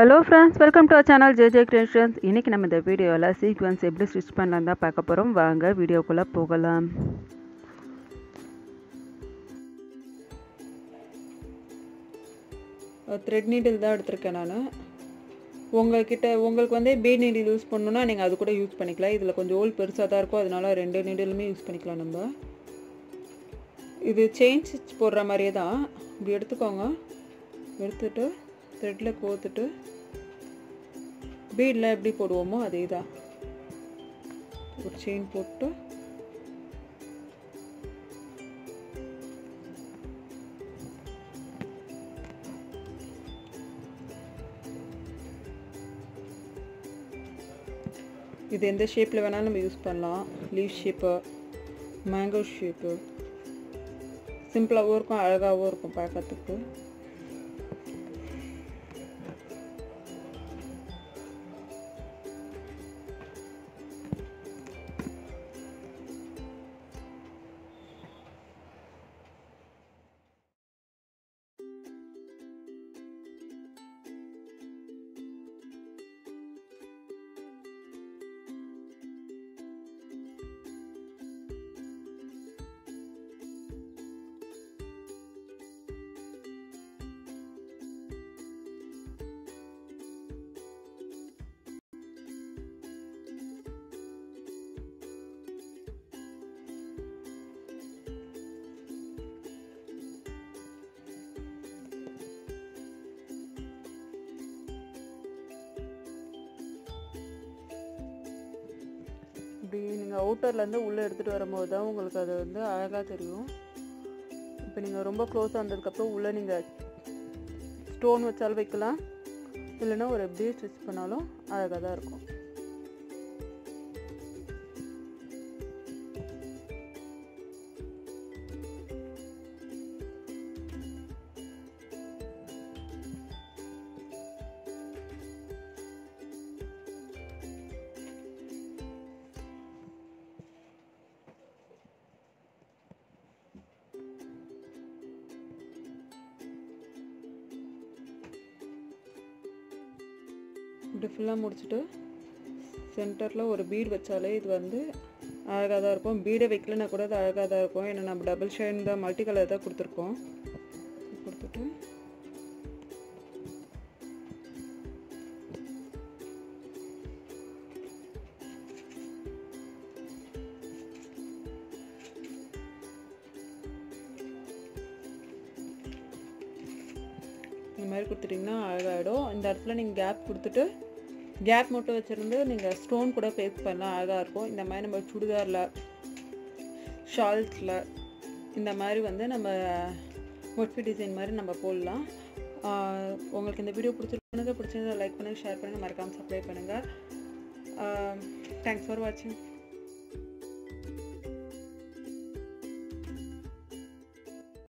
hello friends welcome to our channel JJ creations இன்றைக்கி நம்ம இந்த வீடியோவில் சீக்வன்ஸ் எப்படி ஸ்டிச் பண்ணலாம் தான் பார்க்க போகிறோம் வாங்க வீடியோக்குள்ளே போகலாம் த்ரெட் நீடில் தான் எடுத்திருக்கேன் நான் உங்கள்கிட்ட உங்களுக்கு வந்து பீட் நீடில் யூஸ் பண்ணணுன்னா நீங்கள் அது கூட யூஸ் பண்ணிக்கலாம் இதில் கொஞ்சம் ஹோல் பெருசாக தான் இருக்கும் அதனால ரெண்டு நீடிலுமே யூஸ் பண்ணிக்கலாம் நம்ம இது செயின் ஸ்டிச் போடுற மாதிரியே தான் இப்படி எடுத்துக்கோங்க எடுத்துட்டு த்ரெட்டில் கோத்துட்டு பீடில் எப்படி போடுவோமோ அதே தான் ஒரு செயின் போட்டு இது எந்த ஷேப்பில் வேணாலும் நம்ம யூஸ் பண்ணலாம் லீவ் ஷேப்பு மேங்கோ ஷேப்பு சிம்பிளாகவும் இருக்கும் அழகாகவும் இருக்கும் பார்க்கறதுக்கு இப்படி நீங்கள் அவுட்டர்லேருந்து உள்ளே எடுத்துகிட்டு வரும்போது தான் உங்களுக்கு அது வந்து அழகாக தெரியும் இப்போ நீங்கள் ரொம்ப க்ளோஸாக வந்ததுக்கப்புறம் உள்ளே நீங்கள் ஸ்டோன் வச்சாலும் வைக்கலாம் இல்லைன்னா ஒரு எப்படியே ஸ்டிச் பண்ணாலும் அழகாக தான் இருக்கும் இப்படி ஃபுல்லாக முடிச்சுட்டு சென்டரில் ஒரு பீட் வச்சாலே இது வந்து அழகாக தான் இருக்கும் பீடை வைக்கலனா கூட அது அழகாக தான் இருக்கும் ஏன்னா நம்ம டபுள் ஷைன் தான் மல்டி கலர் தான் கொடுத்துருக்கோம் கொடுத்துட்டு இந்த மாதிரி கொடுத்துட்டிங்கன்னா அழகாகிடும் இந்த இடத்துல நீங்கள் கேப் கொடுத்துட்டு கேப் மட்டும் வச்சுருந்து நீங்கள் ஸ்டோன் கூட பேஸ்ட் பண்ணலாம் அழகாக இருக்கும் இந்த மாதிரி நம்ம சுடிதாரில் ஷால்ஸில் இந்த மாதிரி வந்து நம்ம மொட்ஃபி டிசைன் மாதிரி நம்ம போடலாம் உங்களுக்கு இந்த வீடியோ பிடிச்சிருக்கணுங்க பிடிச்சிருந்தா லைக் பண்ணுங்கள் ஷேர் பண்ணுங்கள் மறக்காமல் சப்ஸ்கிரைப் பண்ணுங்கள் தேங்க்ஸ் ஃபார் வாட்சிங்